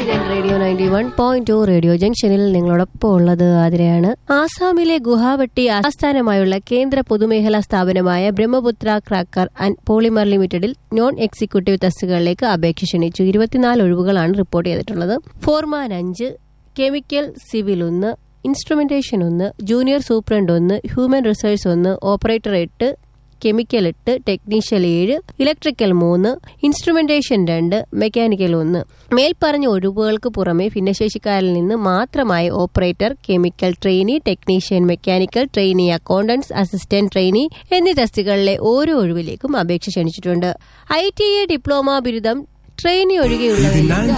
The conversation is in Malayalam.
intelligent radio ninety one point two radio ജംഗ്ഷനിൽ നിങ്ങളോടൊപ്പം ഉള്ളത് ആതിരയാണ് ആസാമിലെ ഗുവാഹട്ടി ആസ്ഥാനമായുള്ള കേന്ദ്ര പൊതുമേഖലാ സ്ഥാപനമായ ബ്രഹ്മപുത്ര ക്രാക്കർ ആൻഡ് പോളിമർ ലിമിറ്റഡിൽ നോൺ എക്സിക്യൂട്ടീവ് തസ്തികകളിലേക്ക് അപേക്ഷ ക്ഷണിച്ചു ഇരുപത്തിനാല് ഒഴിവുകളാണ് റിപ്പോർട്ട് ചെയ്തിട്ടുള്ളത് ഫോർമാൻ അഞ്ച് കെമിക്കൽ സിവിൽ ഒന്ന് ഇൻസ്ട്രുമെന്റേഷൻ ഒന്ന് ജൂനിയർ സൂപ്രണ്ട് ഒന്ന് ഹ്യൂമൻ റിസോഴ്സ് ഒന്ന് ഓപ്പറേറ്റർ എട്ട് കെമിക്കൽ എട്ട് ടെക്നീഷ്യൽ ഏഴ് ഇലക്ട്രിക്കൽ മൂന്ന് ഇൻസ്ട്രുമെന്റേഷൻ രണ്ട് മെക്കാനിക്കൽ ഒന്ന് മേൽപ്പറഞ്ഞ ഒഴിവുകൾക്ക് പുറമെ ഭിന്നശേഷിക്കാരിൽ നിന്ന് മാത്രമായി operator chemical trainee technician mechanical trainee accounts assistant trainee എന്നീ തസ്തികളിലെ ഓരോ ഒഴിവിലേക്കും അപേക്ഷ ക്ഷണിച്ചിട്ടുണ്ട് ഐ ടി ഐ ഡിപ്ലോമ ബിരുദം ട്രെയിനി ഒഴികെയുള്ളവരിലേക്ക്